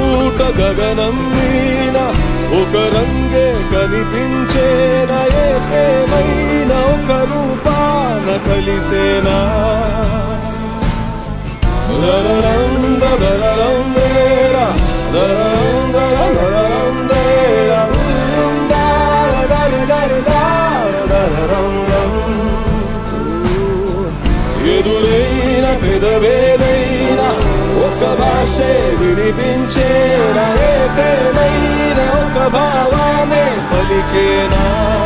చోట గగనం మీన ఒక రంగే కనిపించేన ఏ ప్రేమైన ఒక రూపాన కలిసేనా దరరం దరరం దేరా, దరరం దరరం దేరా, ఉర్రం దార దరి దరి దార దరరం రం. ఎదురైన పెదవేదైన ఒక భాషే వినిపించేనా ఏ ప్రేమైన ఒక భావాన్ని పలికేనా